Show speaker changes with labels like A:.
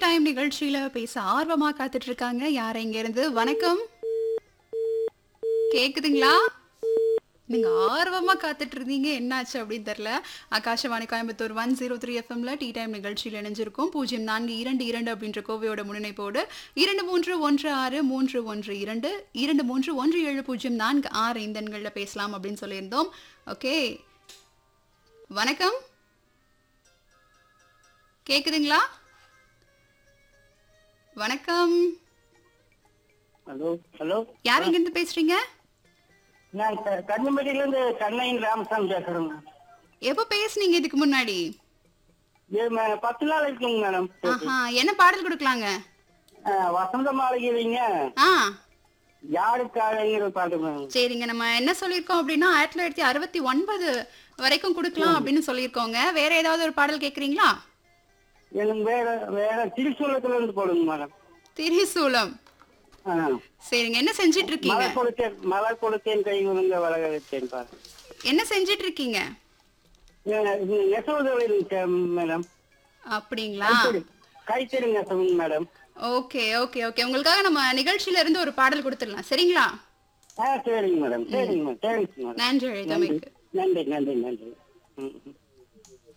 A: Time நிகழ்ச்சியில பேச ஆர்வமா காத்துட்டு இருக்காங்க யார் இங்க இருந்து வணக்கம் கேக்குதுங்களா நீங்க ஆர்வமா காத்துட்டு இருந்தீங்க என்னாச்சு அப்படின்னு தெரியல Akashvani Coimbatore one zero three எஃப்எம்ல டீ டைம் நிகழ்ச்சியில் இணைஞ்சிருக்கும் பூஜ்ஜியம் நான்கு இரண்டு இரண்டு அப்படின்ற கோவையோட முன்னிணைப்போடு இரண்டு மூன்று ஒன்று ஆறு மூன்று ஒன்று இரண்டு இரண்டு மூன்று ஒன்று ஏழு பூஜ்ஜியம் நான்கு ஆறு இந்த எண்களில் பேசலாம் அப்படின்னு சொல்லியிருந்தோம் ஓகே வணக்கம் கேக்குதுங்களா வணக்கம்
B: ஹலோ ஹலோ
A: யார் இங்க இருந்து பேசுறீங்க
B: நான் க- கன்னிமேட்டில இருந்து கண்ணையின் ராமசாமி பேசுறேங்க
A: எப்போ பேசுனீங்க இதுக்கு முன்னாடி
B: இது ம- பத்து நாள் இருக்குங்க மேடம்
A: ஆஹா என்ன பாடல் கொடுக்கலாங்க
B: அஹ், வசந்த மாளிகைங்க
A: ஆ
B: யாருக்காகங்கிற பாட்டு மேடம்
A: சரிங்க நம்ம என்ன சொல்லியிருக்கோம் அப்படின்னா ஆயிரத்தி தொள்ளாயிரத்தி அறுபத்தி ஒன்பது வரைக்கும் கொடுக்கலாம் அப்படின்னு சொல்லியிருக்கோங்க வேற ஏதாவது ஒரு பாடல் கேட்குறீங்களா
B: எனக்கு வேற வேற திருச்சூலத்துல இருந்து போடுங்க மேடம்
A: திரிசூலம்
B: ஆ.
A: சரிங்க என்ன செஞ்சிட்டு இருக்கீங்க
B: மலர் கொடுத்தேன் மலர் கொடுத்தேன் கை உருங்க வளர வச்சேன் பாரு
A: என்ன செஞ்சிட்டு இருக்கீங்க
B: அஹ், இது நெசவு தொழில் சே- மேடம்
A: அப்படிங்களா
B: கைத்தறி கைத்தறி நெசவுங்க மேடம்
A: ஓகே ஓகே ஓகே உங்களுக்காக நம்ம நிகழ்ச்சியில இருந்து ஒரு பாடல் கொடுத்துடலாம் சரிங்களா
B: ஆ சரிங்க மேடம் சரிங்க மேடம் தேங்க்ஸ் மேடம்
A: நன்றி அழைத்தமைக்கு
B: நன்றி நன்றி நன்றி ம் ம்